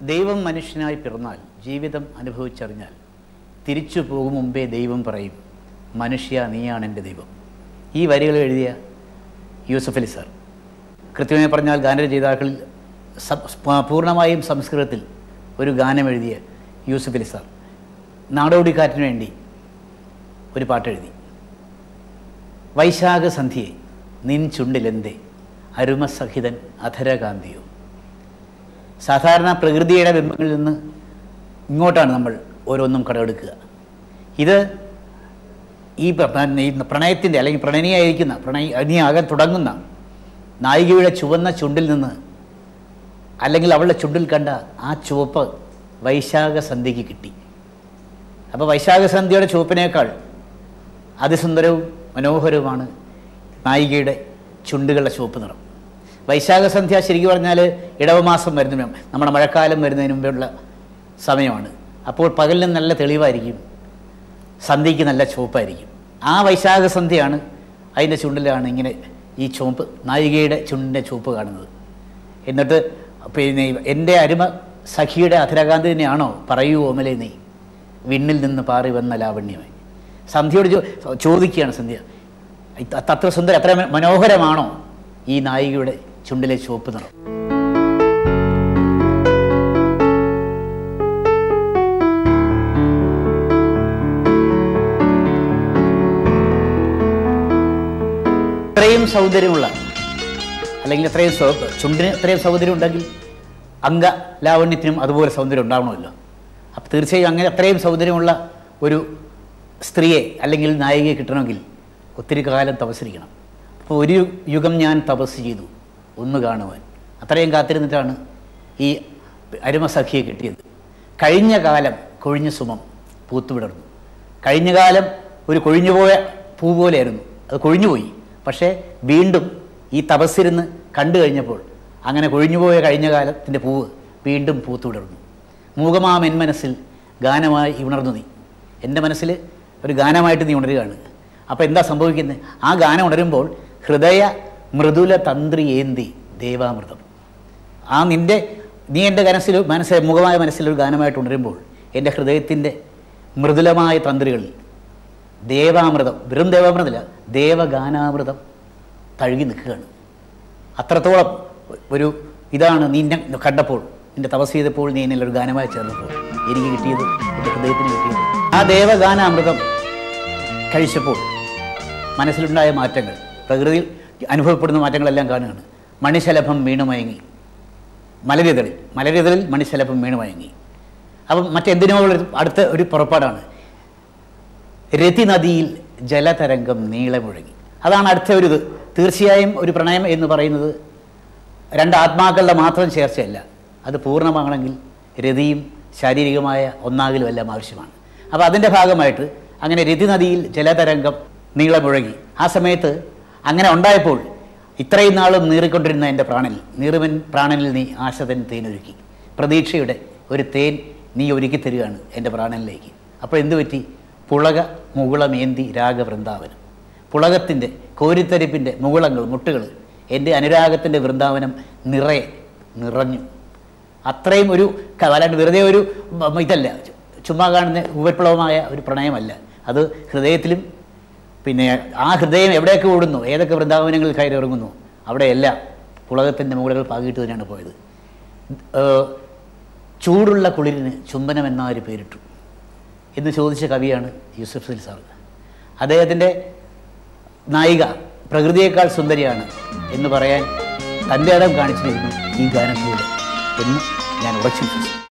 ദൈവം മനുഷ്യനായി പിറന്നാൽ ജീവിതം അനുഭവിച്ചറിഞ്ഞാൽ തിരിച്ചു പോകും മുമ്പേ ദൈവം പറയും മനുഷ്യ നീയാണ് എൻ്റെ ദൈവം ഈ വരികൾ എഴുതിയ യൂസഫ് അലി സാർ കൃത്യമായി പറഞ്ഞാൽ ഗാനരചയിതാക്കളിൽ സം- പ- പൂർണ്ണമായും സംസ്കൃതത്തിൽ ഒരു ഗാനം എഴുതിയ യൂസഫ് അലി സാർ നാടോടിക്കാറ്റിന് വേണ്ടി ഒരു പാട്ടെഴുതി വൈശാഖ സന്ധ്യയെ നിൻ ചുണ്ടിലെന്തേ അരുമസഹിതൻ അധരകാന്തിയോ സാധാരണ പ്രകൃതിയുടെ ബിംബങ്ങളിൽ നിന്ന് ഇങ്ങോട്ടാണ് നമ്മൾ ഓരോന്നും കടമെടുക്കുക ഇത് ഈ പ്ര- ഈ പ്രണയത്തിൻ്റെ അല്ലെങ്കിൽ പ്രണയിയായിരിക്കുന്ന പ്രണയിയാകാൻ തുടങ്ങുന്ന നായികയുടെ ചുവന്ന ചുണ്ടിൽ നിന്ന് അല്ലെങ്കിൽ അവളുടെ ചുണ്ടിൽ കണ്ട ആ ചുവപ്പ് വൈശാഖ സന്ധ്യയ്ക്ക് കിട്ടി അപ്പോൾ വൈശാഖ സന്ധ്യയുടെ ചുവപ്പിനേക്കാൾ അതിസുന്ദരവും മനോഹരവുമാണ് നായികയുടെ ചുണ്ടുകളുടെ ചുവപ്പ് നിറം വൈശാഖ സന്ധ്യ ശരിക്കും പറഞ്ഞാൽ ഇടവമാസം വരുന്നതിന് മുമ്പ് നമ്മുടെ മഴക്കാലം വരുന്നതിന് മുമ്പുള്ള സമയമാണ് അപ്പോൾ പകലിന് നല്ല തെളിവായിരിക്കും സന്ധ്യയ്ക്ക് നല്ല ചുവപ്പായിരിക്കും ആ വൈശാഖ സന്ധ്യയാണ് അതിൻ്റെ ചുണ്ടിലാണ് ഇങ്ങനെ ഈ ചുവപ്പ് നായികയുടെ ചുണ്ടിൻ്റെ ചുവപ്പ് കാണുന്നത് എന്നിട്ട് പിന്നെ എൻ്റെ അരുമ സഖിയുടെ അധരകാന്തി തന്നെയാണോ പറയൂ ഓമലേ നീ വിണ്ണിൽ നിന്ന് പാറി വന്ന ലാവണ്യമായി സന്ധ്യയോട് ചോ- ചോദിക്കുകയാണ് സന്ധ്യ ഇത് അത്ര സുന്ദരം അത്ര മനോഹരമാണോ ഈ നായികയുടെ ചുണ്ടിലെ ചുവപ്പ് നിറം ഇത്രയും സൗന്ദര്യമുള്ള അല്ലെങ്കിൽ ഇത്രയും സൗ- ചുണ്ടിന് ഇത്രയും സൗന്ദര്യം ഉണ്ടെങ്കിൽ അംഗ ലാവണ്യത്തിനും അതുപോലെ സൗന്ദര്യം ഉണ്ടാവണമല്ലോ അപ്പം തീർച്ചയായും അങ്ങനെ അത്രയും സൗന്ദര്യമുള്ള ഒരു സ്ത്രീയെ അല്ലെങ്കിൽ നായികയെ കിട്ടണമെങ്കിൽ ഒത്തിരി കാലം തപസ്സിരിക്കണം അപ്പോൾ ഒരു യുഗം ഞാൻ തപസ് ചെയ്തു ഒന്ന് കാണുവാൻ അത്രയും കാത്തിരുന്നിട്ടാണ് ഈ അരുമസഖിയെ കിട്ടിയത് കഴിഞ്ഞ കാലം കൊഴിഞ്ഞ സുമം പൂത്തുവിടർന്നു കഴിഞ്ഞ കാലം ഒരു കൊഴിഞ്ഞുപോയ പൂ പോലെയായിരുന്നു അത് കൊഴിഞ്ഞുപോയി പക്ഷേ വീണ്ടും ഈ തപസ്സിരുന്ന് കണ്ടു കഴിഞ്ഞപ്പോൾ അങ്ങനെ കൊഴിഞ്ഞുപോയ കഴിഞ്ഞ കാലത്തിൻ്റെ പൂവ് വീണ്ടും പൂത്തുവിടർന്നു മൂകമാം എൻ മനസ്സിൽ ഗാനമായി ഉണർന്നു നീ എൻ്റെ മനസ്സിൽ ഒരു ഗാനമായിട്ട് നീ ഉണരുകയാണ് അപ്പോൾ എന്താ സംഭവിക്കുന്നത് ആ ഗാനം ഉണരുമ്പോൾ ഹൃദയ മൃദുല തന്ത്രി ഏന്തി ദേവാമൃതം ആ നിൻ്റെ നീ എൻ്റെ മനസ്സിൽ മനസ്സ് മുഖമായ മനസ്സിൽ ഒരു ഗാനമായിട്ട് ഉണരുമ്പോൾ എൻ്റെ ഹൃദയത്തിൻ്റെ മൃദുലമായ തന്ത്രികളിൽ ദേവാമൃതം വെറും ദേവാമൃതമല്ല ദേവഗാനാമൃതം തഴുകി നിൽക്കുകയാണ് അത്രത്തോളം ഒരു ഇതാണ് നീ എന്നെ കണ്ടപ്പോൾ നിന്റെ തപസ് ചെയ്തപ്പോൾ നീ എന്നിൽ ഒരു ഗാനമായി ചേർന്നപ്പോൾ എനിക്ക് കിട്ടിയത് എൻ്റെ ഹൃദയത്തിന് കിട്ടിയത് ആ ദേവഗാനാമൃതം കഴിച്ചപ്പോൾ മനസ്സിലുണ്ടായ മാറ്റങ്ങൾ പ്രകൃതിയിൽ അനുഭവപ്പെടുന്ന മാറ്റങ്ങളെല്ലാം കാണുകയാണ് മണിശലഭം വീണുമയങ്ങി മലരിതളിൽ മലരിതളിൽ മണിശലഭം വീണുമയങ്ങി അപ്പം മറ്റെന്തിനോ ഉള്ള ഒരു അടുത്ത ഒരു പുറപ്പാടാണ് രതിനദിയിൽ ജലതരംഗം നീളെ മുഴങ്ങി അതാണ് അടുത്ത ഒരു ഇത് തീർച്ചയായും ഒരു പ്രണയം എന്ന് പറയുന്നത് രണ്ട് ആത്മാക്കളുടെ മാത്രം ചേർച്ചയല്ല അത് പൂർണ്ണമാകണമെങ്കിൽ രതിയും ശാരീരികമായ ഒന്നാകലും എല്ലാം ആവശ്യമാണ് അപ്പോൾ അതിൻ്റെ ഭാഗമായിട്ട് അങ്ങനെ രതിനദിയിൽ ജലതരംഗം നീളെ മുഴങ്ങി ആ സമയത്ത് അങ്ങനെ ഉണ്ടായപ്പോൾ ഇത്രയും നാളും നീറിക്കൊണ്ടിരുന്ന എൻ്റെ പ്രാണനിൽ നീറുവൻ പ്രാണനിൽ നീ ആശതൻ തേനൊരുക്കി പ്രതീക്ഷയുടെ ഒരു തേൻ നീ ഒരുക്കി തരികയാണ് എൻ്റെ പ്രാണനിലേക്ക് അപ്പോൾ എന്തു പറ്റി പുളക മുകുളമേന്തി രാഗവൃന്ദാവനം പുളകത്തിൻ്റെ കോരിത്തരിപ്പിൻ്റെ മുകുളങ്ങൾ മുട്ടുകൾ എൻ്റെ അനുരാഗത്തിൻ്റെ വൃന്ദാവനം നിറയെ നിറഞ്ഞു അത്രയും ഒരു ക- അല്ലാണ്ട് വെറുതെ ഒരു മ- ഇതല്ല ചു- ചുമ്മാ കാണുന്ന ഉപരിപ്ലവമായ ഒരു പ്രണയമല്ല അത് ഹൃദയത്തിലും പിന്നെ ആ ഹൃദയം എവിടെയൊക്കെ ഓടുന്നു ഏതൊക്കെ വൃന്ദാവനങ്ങളിൽ കയറി ഇറങ്ങുന്നു അവിടെയെല്ലാം പുളകത്തിൻ്റെ മുകളുകൾ പാകിയിട്ട് തന്നെയാണ് പോയത് ഏഹ്, ചൂടുള്ള കുളിരിന് ചുംബനം എന്നാര് പേരിട്ടു എന്ന് ചോദിച്ച കവിയാണ് യൂസഫ് സലി സാർ അദ്ദേഹത്തിൻ്റെ നായിക പ്രകൃതിയേക്കാൾ സുന്ദരിയാണ് എന്ന് പറയാൻ തൻ്റെ ഇടം കാണിച്ചിരിക്കുന്നു ഈ ഗാനത്തിലൂടെ എന്ന് ഞാൻ ഉറച്ചു വിശ്വസിക്കുന്നു